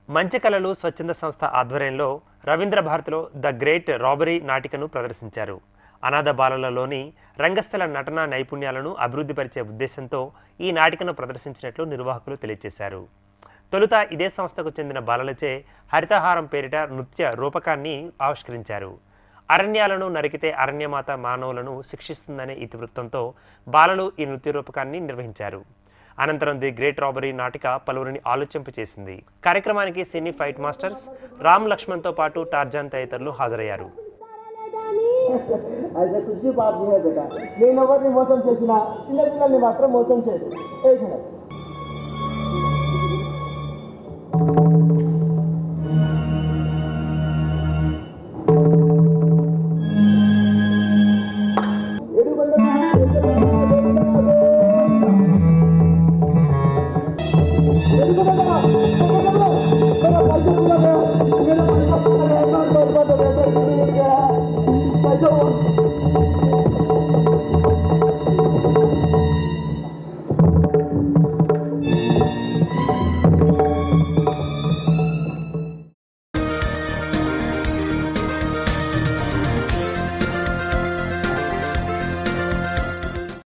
మంచి కళలు స్వచ్ఛంద సంస్థ ఆధ్వర్యంలో రవీంద్ర భారతిలో ద గ్రేట్ రాబరీ నాటికను ప్రదర్శించారు అనాథ బాలలలోని రంగస్థల నటనా నైపుణ్యాలను అభివృద్ధిపరిచే ఉద్దేశంతో ఈ నాటికను ప్రదర్శించినట్లు నిర్వాహకులు తెలియజేశారు తొలుత ఇదే సంస్థకు చెందిన బాలలచే హరితహారం పేరిట నృత్య రూపకాన్ని ఆవిష్కరించారు అరణ్యాలను నరికితే అరణ్యమాత మానవులను శిక్షిస్తుందనే ఇతివృత్తంతో బాలలు ఈ నృత్య రూపకాన్ని నిర్వహించారు అనంతరం ది గ్రేట్ రాబరీ నాటిక పలువురిని ఆలోచింపు చేసింది కార్యక్రమానికి సినీ ఫైట్ మాస్టర్స్ రామ్ లక్ష్మణ్తో పాటు టార్జాన్ తదితరులు హాజరయ్యారు యాజ్ ఎ ఖుషి బాబ్ హే బేటా నేను ఎవరిని మోసం చేసిన చిన్నపిల్లల్ని మాత్రం మోసం చేయదు ఏ మినిట్ ఎడుగొండ